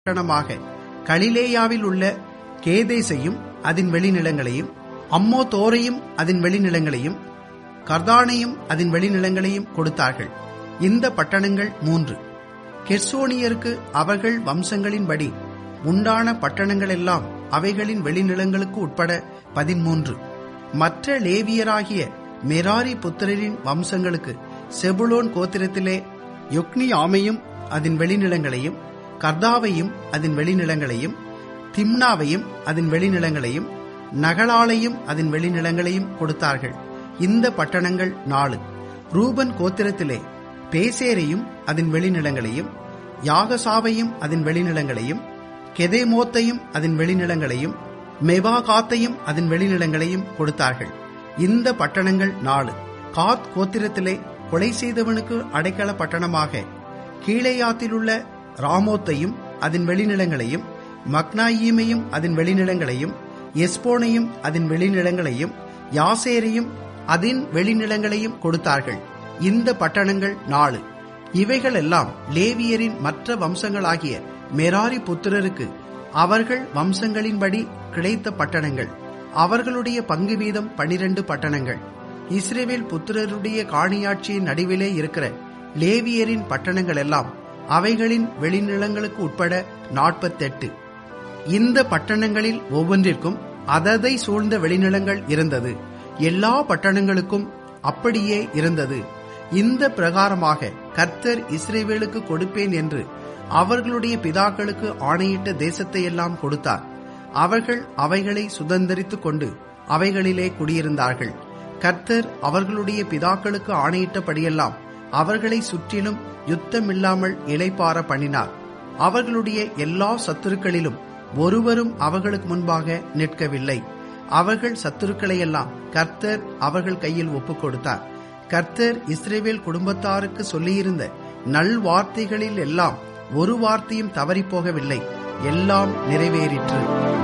பட்டணமாக கலிலேயாவில் உள்ள கேதேசையும் அதன் வெளிநிலங்களையும் அம்மோதோரையும் அதன் வெளிநிலங்களையும் கர்தானையும் அதன் வெளிநிலங்களையும் கொடுத்தார்கள் இந்த பட்டணங்கள் மூன்று கெர்சோனியருக்கு அவர்கள் வம்சங்களின்படி உண்டான பட்டணங்களெல்லாம் அவைகளின் வெளிநிலங்களுக்கு உட்பட பதிமூன்று மற்ற லேவியராகிய மெராரி புத்திரரின் வம்சங்களுக்கு செபுலோன் கோத்திரத்திலே யொக்னியாமையும் அதன் வெளிநிலங்களையும் கர்தாவையும் அதன் வெளிநிலங்களையும் திம்னாவையும் அதன் வெளிநிலங்களையும் நகலாலையும் அதன் வெளிநிலங்களையும் கொடுத்தார்கள் இந்த பட்டணங்கள் நாலு ரூபன் கோத்திரத்திலே பேசேரையும் அதன் வெளிநிலங்களையும் யாகசாவையும் அதன் வெளிநிலங்களையும் கெதேமோத்தையும் அதன் வெளிநிலங்களையும் மெபாகாத்தையும் அதன் வெளிநிலங்களையும் கொடுத்தார்கள் இந்த பட்டணங்கள் நாலு காத் கோத்திரத்திலே கொலை செய்தவனுக்கு அடைக்கல பட்டணமாக கீழேயாத்திலுள்ள ராமோத்தையும் அதன் வெளிநிலங்களையும் மக்னாயீமையும் அதன் வெளிநிலங்களையும் எஸ்போனையும் அதன் வெளிநிலங்களையும் யாசேரையும் அதன் வெளிநிலங்களையும் கொடுத்தார்கள் இந்த பட்டணங்கள் நாலு இவைகளெல்லாம் லேவியரின் மற்ற வம்சங்களாகிய மெராரி புத்திரருக்கு அவர்கள் வம்சங்களின்படி கிடைத்த பட்டணங்கள் அவர்களுடைய பங்கு வீதம் பனிரெண்டு பட்டணங்கள் இஸ்ரேவேல் புத்திரருடைய காணியாட்சியின் நடுவிலே இருக்கிற லேவியரின் பட்டணங்கள் எல்லாம் அவைகளின் வெளிநிலங்களுக்கு உட்பட நாற்பத்தெட்டு இந்த பட்டணங்களில் ஒவ்வொன்றிற்கும் அததை சூழ்ந்த வெளிநிலங்கள் இருந்தது எல்லா பட்டணங்களுக்கும் அப்படியே இருந்தது இந்த பிரகாரமாக கர்த்தர் இஸ்ரேவேலுக்கு கொடுப்பேன் என்று அவர்களுடைய பிதாக்களுக்கு ஆணையிட்ட தேசத்தை எல்லாம் கொடுத்தார் அவர்கள் அவைகளை சுதந்திரித்துக் கொண்டு அவைகளிலே குடியிருந்தார்கள் கர்த்தர் அவர்களுடைய பிதாக்களுக்கு ஆணையிட்டபடியெல்லாம் அவர்களை சுற்றிலும் யுத்தமில்லாமல் இளைப்பார பண்ணினார் அவர்களுடைய எல்லா சத்துருக்களிலும் ஒருவரும் அவர்களுக்கு முன்பாக நிற்கவில்லை அவர்கள் சத்துருக்களையெல்லாம் கர்த்தர் அவர்கள் கையில் ஒப்புக் கொடுத்தார் கர்த்தர் இஸ்ரேவேல் குடும்பத்தாருக்கு சொல்லியிருந்த நல் வார்த்தைகளில் எல்லாம் ஒரு வார்த்தையும் தவறிப்போகவில்லை எல்லாம் நிறைவேறிற்று